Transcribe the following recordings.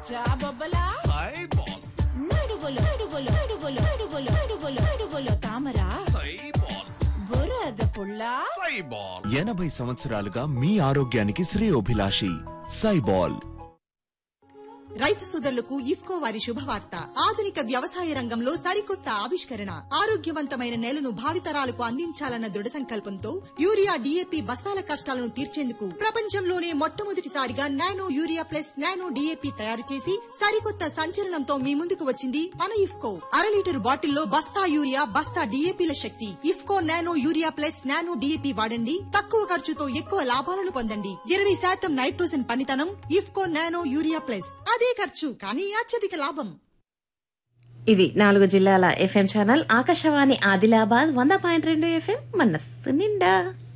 జాబొబ్బలా సైబాల్ నడువులో నడువులో నడువులో నడువులో నడువులో నడువులో తామరా సైబాల్ బురద పుల్ల సైబాల్ ఎనభై సంవత్సరాలుగా మీ ఆరోగ్యానికి శ్రేయోభిలాషి సైబాల్ రైతు సోదరులకు ఇఫ్కో వారి శుభవార్త ఆధునిక వ్యవసాయ రంగంలో సరికొత్త ఆవిష్కరణ ఆరోగ్యవంతమైన నేలను భావితరాలకు అందించాలన్న దృఢ సంకల్పంతో యూరియా డిఏపి బస్తాల కష్టాలను తీర్చేందుకు ప్రపంచంలోనే మొట్టమొదటిసారిగా nano urea plus nano DAP తయారు చేసి సరికొత్త సంచలనంతో మీ ముందుకు వచ్చింది మన ఇఫ్కో అర లీటర్ బాటిల్లో బస్తా యూరియా బస్తా డిఏపిల శక్తి IFFCO nano urea plus nano DAP వాడండి తక్కువ ఖర్చుతో ఎక్కువ లాభాలను పొందండి ఇరవై శాతం నైట్రోజన్ పనితనం ఇఫ్కో నానో యూరియా ప్లస్ అదే ఖర్చు కానీ అత్యధిక లాభం ఇది నాలుగు జిల్లాల ఎఫ్ఎం ఛానల్ ఆకాశవాణి ఆదిలాబాద్ వంద పాయింట్ రెండు ఎఫ్ఎం మనస్సు నిండా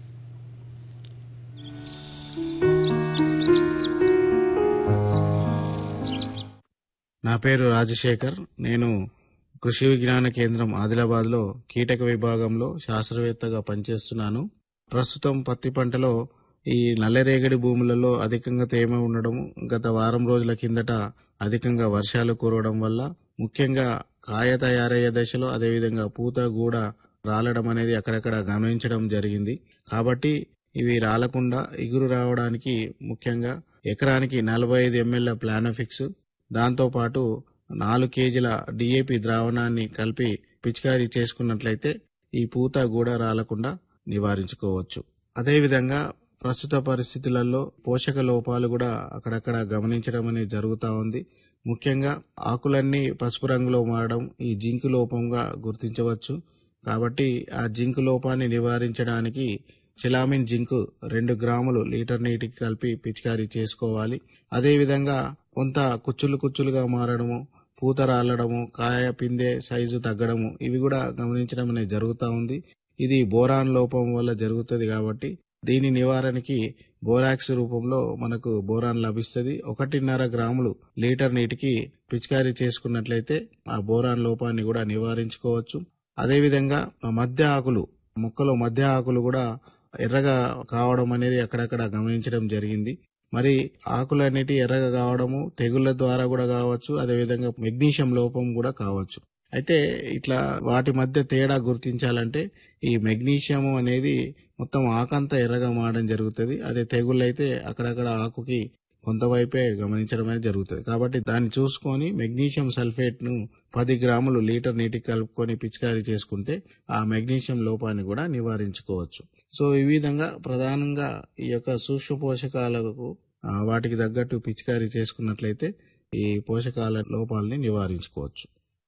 నా పేరు రాజశేఖర్ నేను కృషి విజ్ఞాన కేంద్రం ఆదిలాబాద్లో కీటక విభాగంలో శాస్త్రవేత్తగా పనిచేస్తున్నాను ప్రస్తుతం పత్తి పంటలో ఈ నల్లరేగడి భూములలో అధికంగా తేమ ఉండడం గత వారం రోజుల కిందట అధికంగా వర్షాలు కురవడం వల్ల ముఖ్యంగా కాయ తయారయ్యే దశలో అదేవిధంగా పూత కూడా రాలడం అనేది అక్కడక్కడ గమనించడం జరిగింది కాబట్టి ఇవి రాలకుండా ఇగురు రావడానికి ముఖ్యంగా ఎకరానికి నలభై ఐదు ఎంఎల్ ప్లానఫిక్స్ దాంతోపాటు నాలుగు కేజీల డిఏపి ద్రావణాన్ని కలిపి పిచికారీ చేసుకున్నట్లయితే ఈ పూత కూడా రాలకుండా నివారించుకోవచ్చు అదేవిధంగా ప్రస్తుత పరిస్థితులలో పోషక లోపాలు కూడా అక్కడక్కడ గమనించడం అనేది జరుగుతూ ఉంది ముఖ్యంగా ఆకులన్నీ పసుపు రంగులో మారడం ఈ జింక్ లోపంగా గుర్తించవచ్చు కాబట్టి ఆ జింక్ లోపాన్ని నివారించడానికి చిలామిన్ జింక్ రెండు గ్రాములు లీటర్ నీటికి కలిపి పిచికారీ చేసుకోవాలి అదేవిధంగా కొంత కుచ్చులు కుచ్చులుగా మారడము పూత రాలడము కాయ పిందె సైజు తగ్గడము ఇవి కూడా గమనించడం అనేది జరుగుతూ ఉంది ఇది బోరాన్ లోపం వల్ల జరుగుతుంది కాబట్టి దీని నివారణకి బోరాక్స్ రూపంలో మనకు బోరాన్ లభిస్తుంది ఒకటిన్నర గ్రాములు లీటర్ నీటికి పిచికారీ చేసుకున్నట్లయితే ఆ బోరాన్ లోపాన్ని కూడా నివారించుకోవచ్చు అదేవిధంగా ఆ మధ్య ఆకులు మొక్కలో మధ్య ఆకులు కూడా ఎర్రగా కావడం అనేది అక్కడక్కడ గమనించడం జరిగింది మరి ఆకులన్నిటి ఎర్రగా కావడము తెగుళ్ల ద్వారా కూడా కావచ్చు అదేవిధంగా మెగ్నీషియం లోపం కూడా కావచ్చు అయితే ఇట్లా వాటి మధ్య తేడా గుర్తించాలంటే ఈ మెగ్నీషియం అనేది మొత్తం ఆకంతా ఎర్రగా మారడం జరుగుతుంది అదే తెగుళ్ళు అయితే అక్కడక్కడ ఆకుకి కొంత వైపే గమనించడం అనేది జరుగుతుంది కాబట్టి దాన్ని చూసుకొని మెగ్నీషియం సల్ఫేట్ ను పది గ్రాములు లీటర్ నీటికి కలుపుకొని పిచికారీ చేసుకుంటే ఆ మెగ్నీషియం లోపాన్ని కూడా నివారించుకోవచ్చు సో ఈ విధంగా ప్రధానంగా ఈ యొక్క సూక్ష్మ పోషకాలకు ఆ, వాటికి తగ్గట్టు పిచికారీ చేసుకున్నట్లయితే ఈ పోషకాల లోపాలని నివారించుకోవచ్చు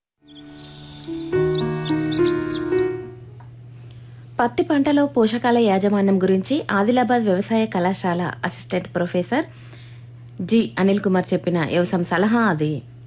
పత్తి పంటలో పోషకాల యాజమాన్యం గురించి ఆదిలాబాద్ వ్యవసాయ కళాశాల assistant professor G Anil Kumar చెప్పిన వ్యవసాయం సలహా అది